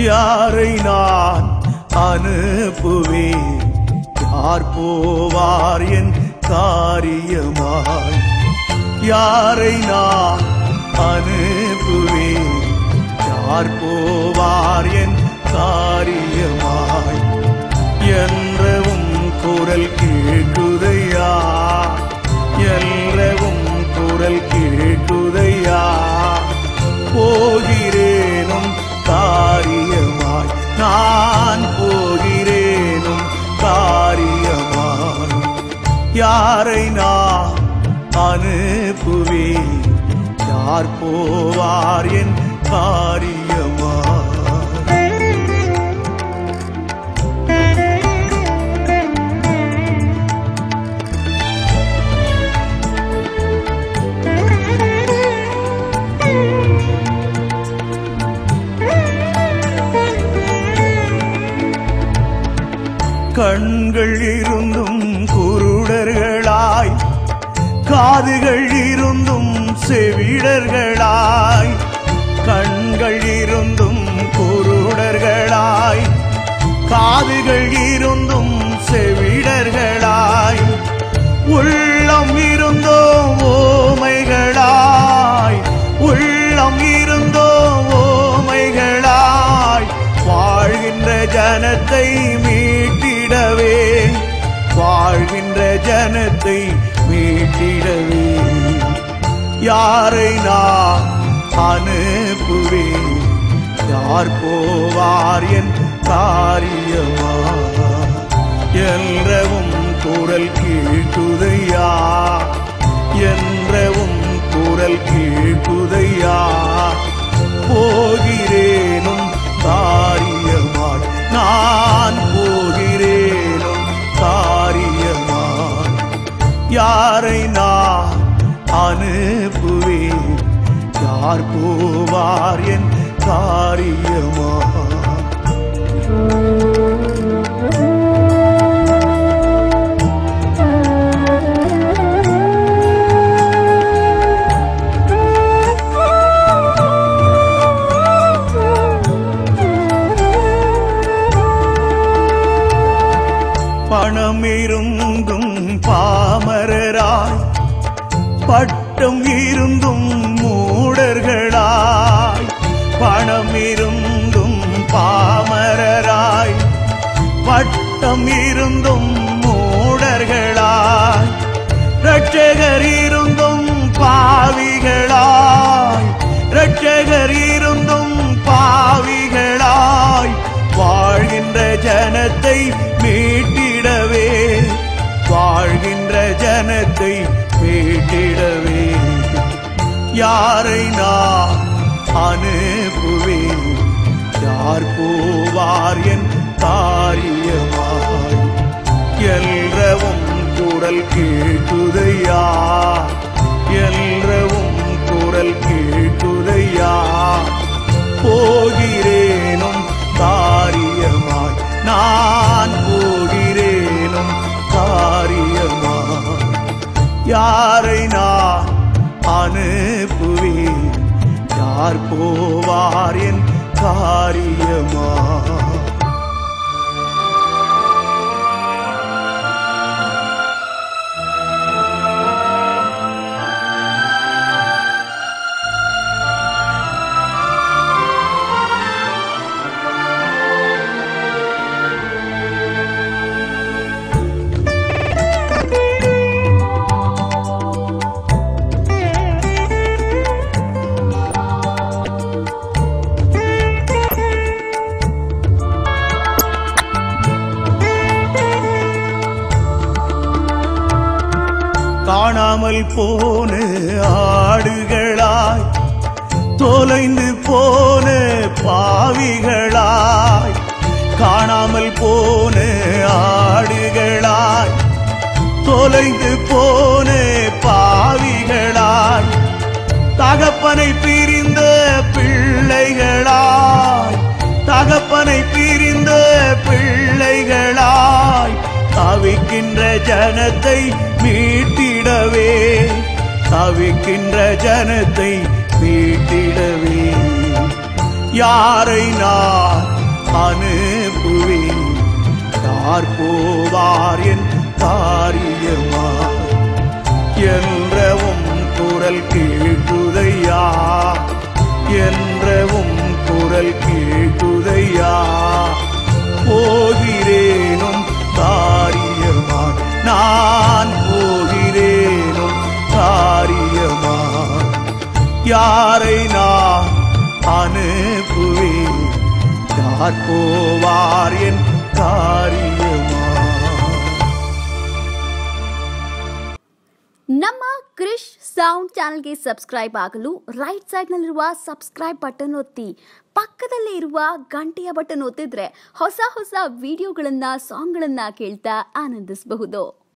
யாரை நான் அனுப்புவேன் யார் போவார் என் காரியமாய் யாரை நான் அனுப்புவேன் யார் போவார் என் காரியமாய் என்றவும் குரல் கேட்குதையா என்றவும் குரல் கேட்குதையா போகிறேனும் காரியமாய் நான் போகிறேனும் காரியமாய் யாரை நான் அனுப்புவேன் யார் போவார் என் காரியமாய் கண்கள் இருந்தும் குருடர்களாய் காதுகள் இருந்தும் செவிடர்களாய் கண்கள் இருந்தும் குருடர்களாய் காதுகள் இருந்தும் செவிடர்களாய் உள்ளம் இருந்தோ ஓமைகளாய் உள்ளம் இருந்தோ ஓமைகளாய் வாழ்கின்ற ஜனத்தை மீட்டிடவே வாழ்கின்ற ஜனத்தை மீட்டிடவே யாரை நான் அனுப்புவேன் யார் போவார் என் காரியமா என்றவும் குரல் கீழ்குதையா என்றவும் குரல் கீழ்குதையா போகிறேனும் காரியமாய் நான் போகிறேனும் காரியமாய் யாரை நான் அனுப்புவேன் யார் போவார் என் காரியமா பணம் இருந்தும் பாமரராய் பட்டம் இருந்தும் மூடர்களாய் பணம் இருந்தும் பாமரராய் பட்டம் இருந்தும் மூடர்களாய் இரட்சகர் இருந்தும் பாவிகளாய் இரட்சகர் இருந்தும் பாவிகளாய் வாழ்கின்ற ஜனத்தை மீட்டிடவே வாழ்கின்ற ஜனத்தை மீட்டிடவே யாரை நான் அனுப்புவேன் யார் போவார் என் காரியமாய் எல்லவும் குரல் கேட்குதையா எல்லவும் குரல் கேட்குதையா போகிறேனும் காரியமாய் நான் போகிறேனும் காரியமாய் யாரை நான் அனுப்புவேன் யார் போவார் என் காரியமா காணாமல் போன ஆடுகளாய் தொலைந்து போன பாவிகளாய் காணாமல் போன ஆடுகளாய் தொலைந்து போன பாவிகளாய் தகப்பனை பிரிந்த பிள்ளைகளாய் தகப்பனை பிரிந்த பிள்ளைகளாய் தவிக்கின்ற ஜனத்தை மீட்டிடவே தவிக்கின்ற ஜனத்தை மீட்டிடவே யாரை நான் அனுப்புவேன் யார் போவார் என் காரியமா என்றவும் குரல் கேட்டுதையா என்றவும் குரல் கேட்டுதையா போகிறேனும் காரியமா நான் போகிறேனும் காரியமா யாரை நான் அனுப்புவேன் யார் போவார் என் காரியமா ನಮ್ಮ ಕ್ರಿಶ್ ಸೌಂಡ್ ಚಾನಲ್ಗೆ ಸಬ್ಸ್ಕ್ರೈಬ್ ಆಗಲು ರೈಟ್ ಸೈಡ್ನಲ್ಲಿರುವ ಸಬ್ಸ್ಕ್ರೈಬ್ ಬಟನ್ ಒತ್ತಿ ಪಕ್ಕದಲ್ಲೇ ಇರುವ ಗಂಟೆಯ ಬಟನ್ ಒತ್ತಿದ್ರೆ ಹೊಸ ಹೊಸ ವಿಡಿಯೋಗಳನ್ನ ಸಾಂಗ್ಗಳನ್ನ ಕೇಳ್ತಾ ಆನಂದಿಸಬಹುದು